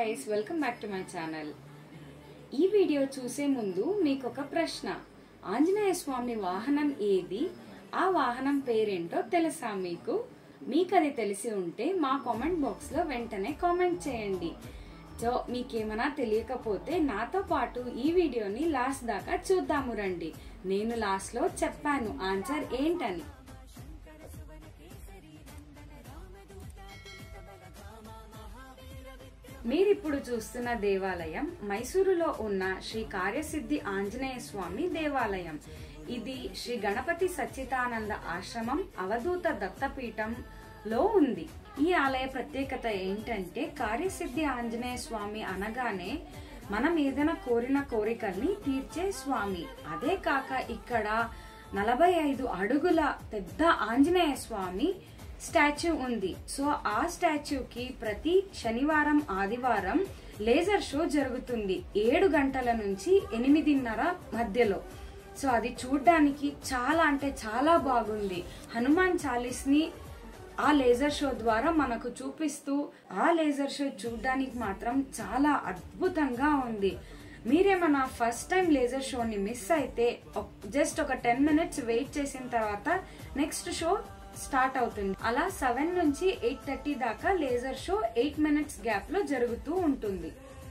guys welcome back to my channel ఈ video చూసే ముందు మీకు ఒక ప్రశ్న ఆంజనేయ స్వామి వాహనం ఏది ఆ వాహనం పేరేంటో తెలుసా మీకు మీకు అది తెలిసి ఉంటే మా కామెంట్ బాక్స్ లో వెంటనే కామెంట్ చేయండి సో మీకేమైనా తెలియకపోతే నాతో పాటు ఈ వీడియోని లాస్ట్ దాకా చూద్దాము రండి నేను లాస్ట్ లో చెప్పాను ఆన్సర్ ఏంటని మీరిప్పుడు చూస్తున్న దేవాలయం మైసూరులో ఉన్న శ్రీ కార్యసిద్ధి ఆంజనేయ స్వామి దేవాలయం ఇది శ్రీ గణపతి సచ్చిదానంద ఆశ్రమం అవధూత దత్తపీఠం లో ఉంది ఈ ఆలయ ప్రత్యేకత ఏంటంటే కార్యసిద్ధి ఆంజనేయ స్వామి అనగానే మనం ఏదైనా కోరిన కోరికల్ని తీర్చే స్వామి అదే కాక ఇక్కడ నలభై ఐదు అడుగుల పెద్ద ఆంజనేయ స్వామి స్టాచ్యూ ఉంది సో ఆ స్టాచ్యూకి ప్రతి శనివారం ఆదివారం లేజర్ షో జరుగుతుంది ఏడు గంటల నుంచి ఎనిమిదిన్నర మధ్యలో సో అది చూడ్డానికి చాలా అంటే చాలా బాగుంది హనుమాన్ చాలీస్ ని ఆ లేజర్ షో ద్వారా మనకు చూపిస్తూ ఆ లేజర్ షో చూడడానికి మాత్రం చాలా అద్భుతంగా ఉంది మీరేమన్నా ఫస్ట్ టైం లేజర్ షోని మిస్ అయితే జస్ట్ ఒక టెన్ మినిట్స్ వెయిట్ చేసిన తర్వాత నెక్స్ట్ షో స్టార్ట్ అవుతుంది అలా సెవెన్ నుంచి ఎయిట్ థర్టీ దాకా laser show eight minutes gap లో జరుగుతూ ఉంటుంది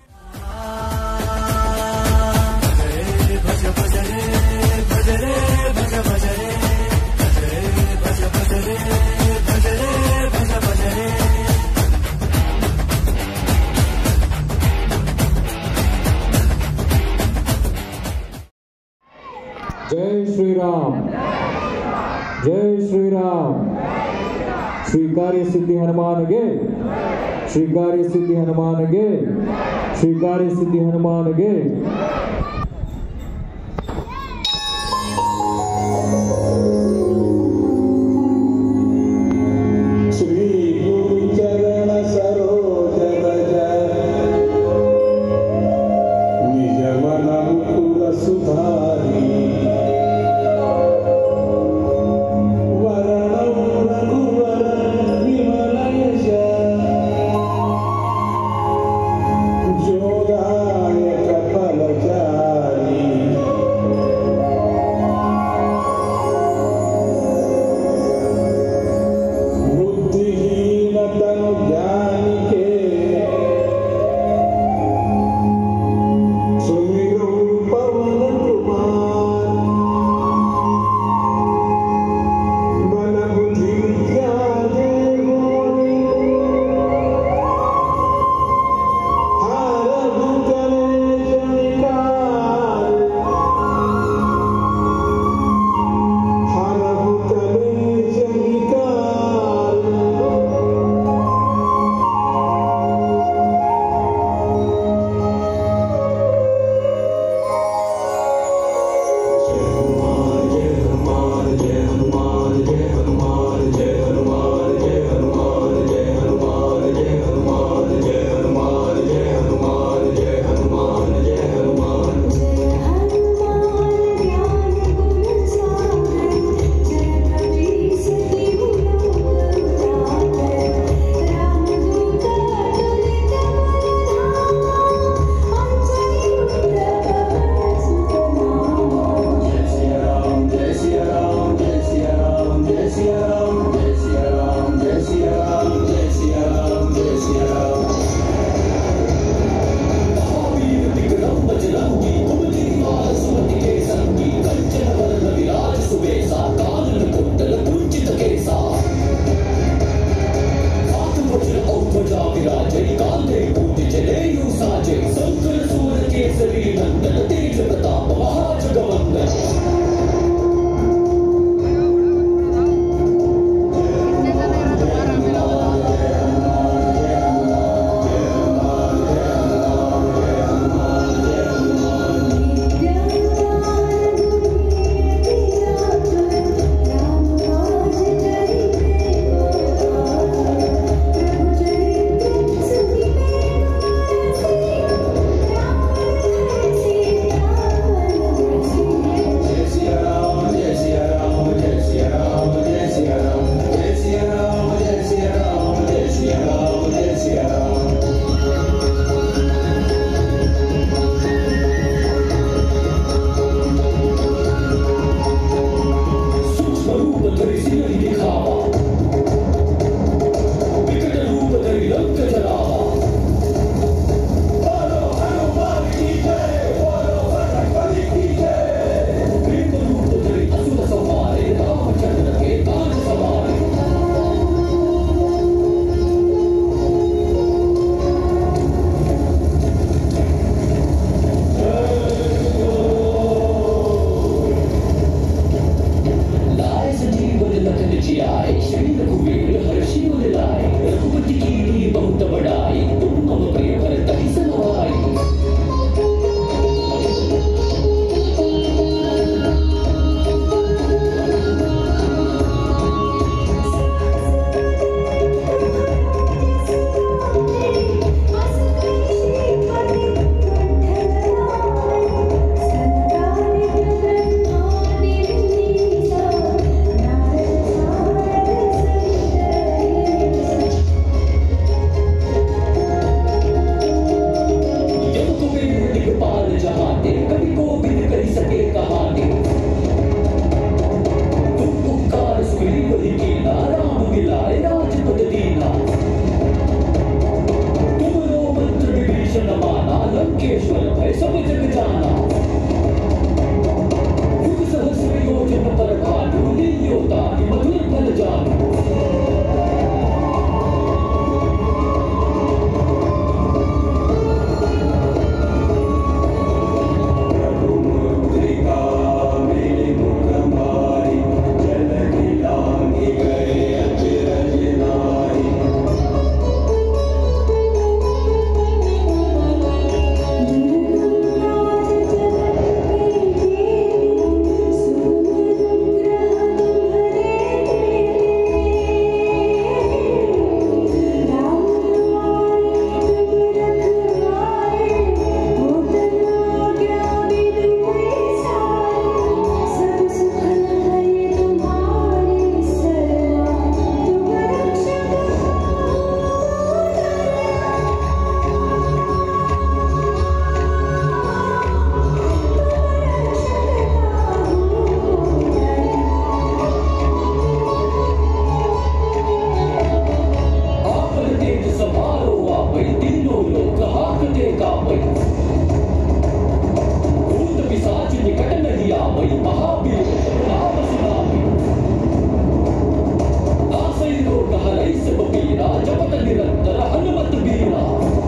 जय श्री राम जय श्री राम श्री कार्य सिद्धि हनुमान गे श्री कार्य सिद्धि हनुमान गे श्री कार्य सिद्धि हनुमान गे श्री गुरु चरण सरोज रज निज मन मुकुर सुधारी वरणं रघुवर विमल यश जोदायक फलचारी मिलाए राजपथ दीना तुमरो मंत्र विभीषण माना लंकेश्वर भय सब जग जाना युग सहस्र योजन पर भानु लील्योता मधुर फल जानु मुद्रिका मेरे मुख मारी जल खिलांगी गए अचिरज नारी आपन तेज समारो आपै तीनों लोक हाकते कापै भूत पिशाच निकट नहीं आवै महावीर नाम सुनावै आसै रोग हरै सब पीरा जपत निरंतर हनुमत बीरा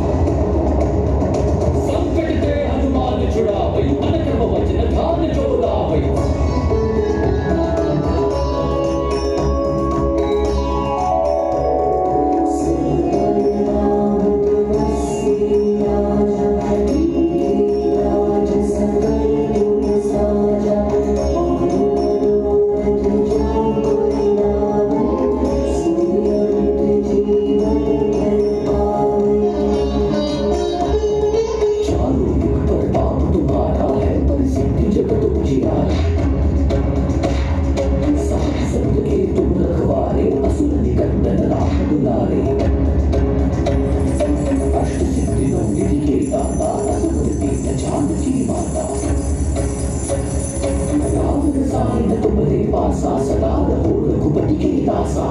संकट ते हनुमान छुड़ावै मन क्रम वचन ध्यान जो लावै चारों युग पर बाप तुम्हारा है परिसिद्धि जगत उजियारा साथ संग के तुम रखवारे असुर निकंदन राम दुलारे अष्ट सिद्धि नौ निधि के दाता असुर तीन चांद की माता राम रसायन तुम्हारे पासा सदा रहो रघुपति के दासा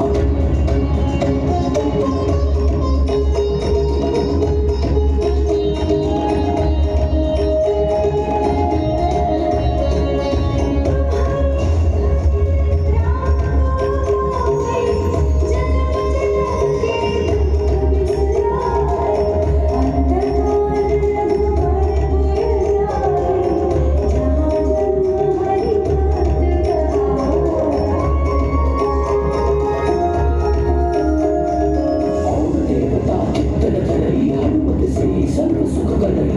और देवता चित्तन धरई हनुमत से सर्व सुख करई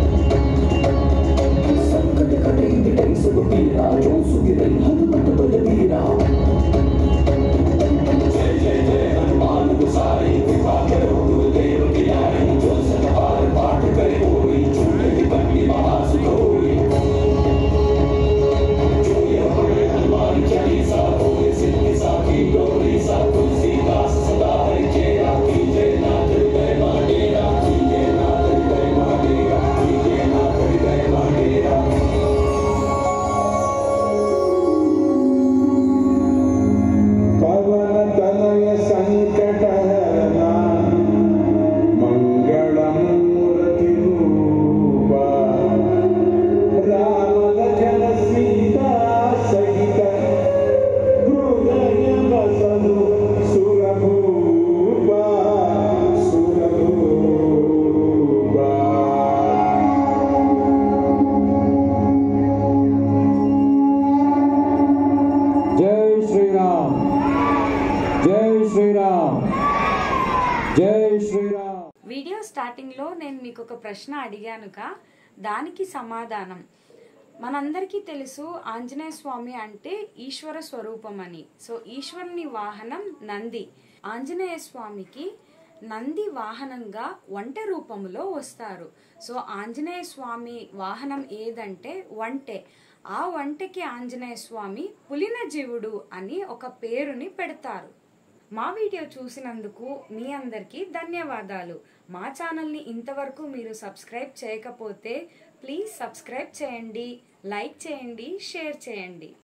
संकट कटे मिटई सब पीरा जो सुगिरई हनुमत बल बीरा जय जय जय हनुमान गुसाई कृपा करो गुरुदेव की आई जो सत पार पाठ करे कोई छूटे बंदी महा सुख होई जो ये पढ़े हनुमान चालीसा होए सिद्धि साखी गौरी सा तुलसीदास सदा हरि चेरा कीजे नाथ हृदय माडेरा कीजे नाथ हृदय माडेरा कीजे नाथ हृदय माडेरा पवन तनय संकट हरना मंगलम मूर्ति रूपा राम लखन सीता सहित हृदय बसनु सुरभूपा सुरभूपा जय श्री राम जय श्री राम जय श्री राम వీడియో స్టార్టింగ్ లో నేను మీకు ఒక ప్రశ్న అడిగానుగా దానికి సమాధానం మనందరికీ తెలుసు ఆంజనేయ స్వామి అంటే ఈశ్వర స్వరూపం అని సో ఈశ్వరుని వాహనం నంది ఆంజనేయ స్వామికి నంది వాహనంగా వంటె రూపంలో వస్తారు సో ఆంజనేయ స్వామి వాహనం ఏదంటే వంటె ఆ వంటకి ఆంజనేయ స్వామి పులిన జీవుడు అని ఒక పేరుని పెడతారు మా వీడియో చూసినందుకు మీ అందరికీ ధన్యవాదాలు మా ఛానల్ని ఇంతవరకు మీరు సబ్స్క్రైబ్ చేయకపోతే ప్లీజ్ సబ్స్క్రైబ్ చేయండి లైక్ చేయండి షేర్ చేయండి